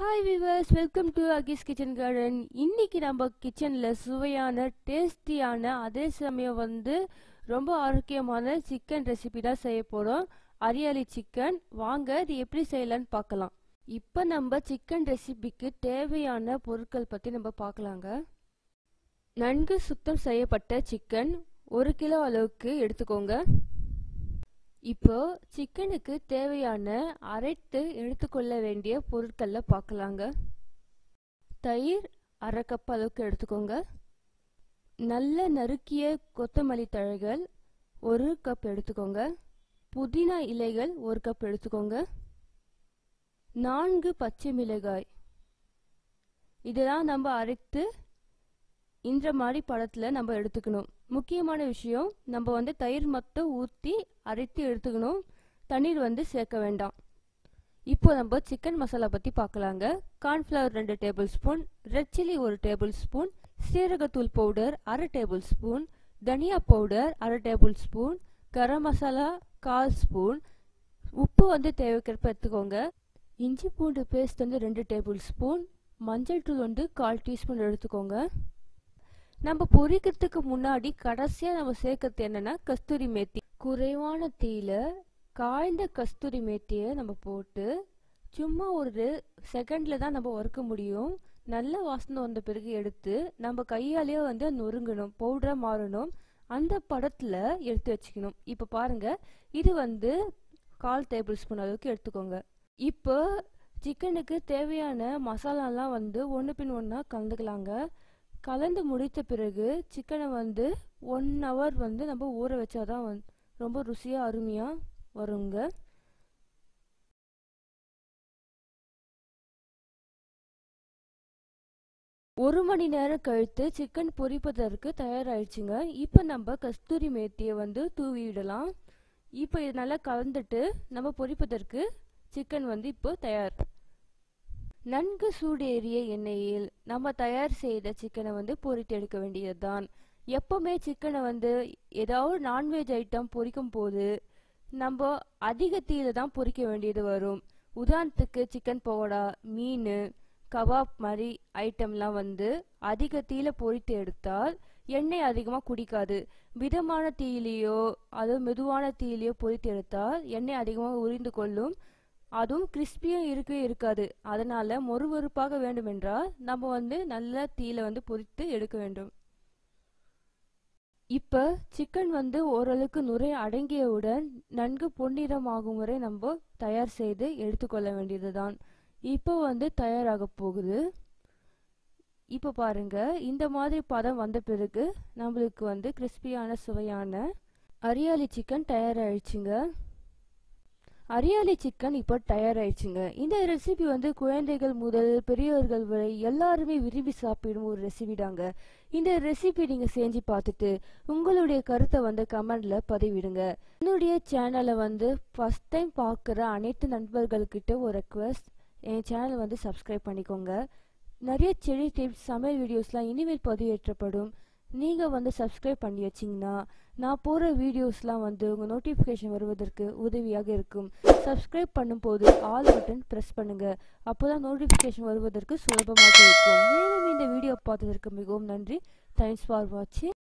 hi viewers welcome to Aki's kitchen garden இன்னைக்கு நம்ம கிச்சனில் சுவையான டேஸ்டியான அதே சமயம் வந்து ரொம்ப ஆரோக்கியமான சிக்கன் ரெசிபி தான் செய்ய போகிறோம் அரியாலி சிக்கன் வாங்க இது எப்படி செய்யலான்னு பார்க்கலாம் இப்போ நம்ம சிக்கன் ரெசிபிக்கு தேவையான பொருட்கள் பற்றி நம்ம பார்க்கலாங்க நன்கு சுத்தம் செய்யப்பட்ட சிக்கன் ஒரு கிலோ அளவுக்கு எடுத்துக்கோங்க இப்போ சிக்கனுக்கு தேவையான அரைத்து எடுத்துக்கொள்ள வேண்டிய பொருட்களை பார்க்கலாங்க தயிர் அரை கப் அளவுக்கு எடுத்துக்கோங்க நல்ல நறுக்கிய கொத்தமல்லி தழைகள் ஒரு கப் எடுத்துக்கோங்க புதினா இலைகள் ஒரு கப் எடுத்துக்கோங்க நான்கு பச்சை மிளகாய் இதெல்லாம் நம்ம அரைத்து இந்த மாதிரி படத்தில் நம்ம எடுத்துக்கணும் முக்கியமான விஷயம் நம்ம வந்து தயிர் மட்டும் ஊற்றி அரைத்து எடுத்துக்கணும் தண்ணீர் வந்து சேர்க்க வேண்டாம் இப்போ நம்ம சிக்கன் மசாலா பற்றி பார்க்கலாங்க கார்ன்ஃப்ளவர் ரெண்டு டேபிள் ஸ்பூன் ரெட் சில்லி ஒரு டேபிள் ஸ்பூன் சீரகத்தூள் பவுடர் அரை டேபிள் ஸ்பூன் தனியா பவுடர் அரை டேபிள் ஸ்பூன் கரம் மசாலா கால் ஸ்பூன் உப்பு வந்து தேவைக்கிறப்ப எடுத்துக்கோங்க இஞ்சி பூண்டு பேஸ்ட் வந்து ரெண்டு டேபிள் ஸ்பூன் மஞ்சள் தூள் வந்து கால் டீஸ்பூன் எடுத்துக்கோங்க நம்ம பொரிக்கிறதுக்கு முன்னாடி கடைசியாக நம்ம சேர்க்கறது என்னன்னா கஸ்தூரி மேத்தி குறைவான தீயில காய்ந்த கஸ்தூரி மேத்தியை நம்ம போட்டு சும்மா ஒரு செகண்ட்ல தான் நம்ம வறுக்க முடியும் நல்ல வாசனை வந்த பிறகு எடுத்து நம்ம கையாலேயே வந்து நொறுங்கணும் பவுடரா மாறணும் அந்த படத்துல எடுத்து வச்சுக்கணும் இப்போ பாருங்க இது வந்து கால் டேபிள் ஸ்பூன் அளவுக்கு எடுத்துக்கோங்க இப்போ சிக்கனுக்கு தேவையான மசாலாலாம் வந்து ஒன்று பின் ஒன்றா கலந்துக்கலாங்க கலந்து முடித்த பிறகு சிக்கனை வந்து ஒன் ஹவர் வந்து நம்ம ஊற வச்சாதான் வந்து ரொம்ப ருசியாக அருமையாக வருங்க ஒரு மணி நேரம் கழித்து சிக்கன் பொரிப்பதற்கு தயாராகிடுச்சுங்க இப்போ நம்ம கஸ்தூரி மேத்தியை வந்து தூவி விடலாம் இப்போ இது நல்லா கலந்துட்டு நம்ம பொரிப்பதற்கு சிக்கன் வந்து இப்போ தயார் நன்கு சூடேறிய எண்ணெயில் நம்ம தயார் செய்த சிக்கனை வந்து பொரித்து எடுக்க வேண்டியதுதான் எப்பவுமே சிக்கனை வந்து ஏதாவது நான்வெஜ் ஐட்டம் பொரிக்கும் போது நம்ம அதிக தீயில தான் பொரிக்க வேண்டியது வரும் உதாரணத்துக்கு சிக்கன் பகோடா மீன் கபாப் மாதிரி ஐட்டம்லாம் வந்து அதிக தீயில பொரித்து எடுத்தால் எண்ணெய் அதிகமாக குடிக்காது மிதமான தீயிலையோ அது மெதுவான தீயிலையோ பொரித்து எடுத்தால் எண்ணெய் அதிகமாக உறிந்து கொள்ளும் அதுவும் கிறிஸ்பியும் இருக்கவே இருக்காது அதனால மொறுமொறுப்பாக வேண்டுமென்றால் நம்ம வந்து நல்ல தீயில வந்து பொரித்து எடுக்க வேண்டும் இப்ப சிக்கன் வந்து ஓரளவுக்கு நுரை அடங்கியவுடன் நன்கு பொன்னிறமாகும் வரை நம்ம தயார் செய்து எடுத்துக்கொள்ள வேண்டியதுதான் இப்போ வந்து தயாராக போகுது இப்போ பாருங்க இந்த மாதிரி பதம் வந்த பிறகு நம்மளுக்கு வந்து கிறிஸ்பியான சுவையான அரியாலி சிக்கன் தயாராகிடுச்சுங்க அரியாலி சிக்கன் இப்போ தயாராயிடுச்சுங்க இந்த ரெசிபி வந்து குழந்தைகள் முதல் பெரியவர்கள் வரை எல்லாருமே விரும்பி சாப்பிடும் ஒரு ரெசிபி தாங்க இந்த ரெசிபி நீங்க செஞ்சு பார்த்துட்டு உங்களுடைய கருத்தை வந்து கமெண்ட்ல பதிவிடுங்க என்னுடைய சேனலை வந்து ஃபர்ஸ்ட் டைம் பார்க்குற அனைத்து நண்பர்கள்கிட்ட ஒரு ரெக்வஸ்ட் என் சேனலை வந்து சப்ஸ்கிரைப் பண்ணிக்கோங்க நிறைய செடி டிப்ஸ் சமையல் வீடியோஸ்லாம் இனிமேல் பதிவேற்றப்படும் நீங்கள் வந்து சப்ஸ்கிரைப் பண்ணி வச்சிங்கன்னா நான் போகிற வீடியோஸ்லாம் வந்து உங்கள் நோட்டிஃபிகேஷன் வருவதற்கு உதவியாக இருக்கும் சப்ஸ்கிரைப் பண்ணும்போது ஆல் பட்டன் ப்ரெஸ் பண்ணுங்கள் அப்போ தான் நோட்டிஃபிகேஷன் வருவதற்கு சுலபமாக இருக்கும் மேலும் இந்த வீடியோ பார்த்ததற்கு மிகவும் நன்றி தேங்க்ஸ் ஃபார் வாட்சிங்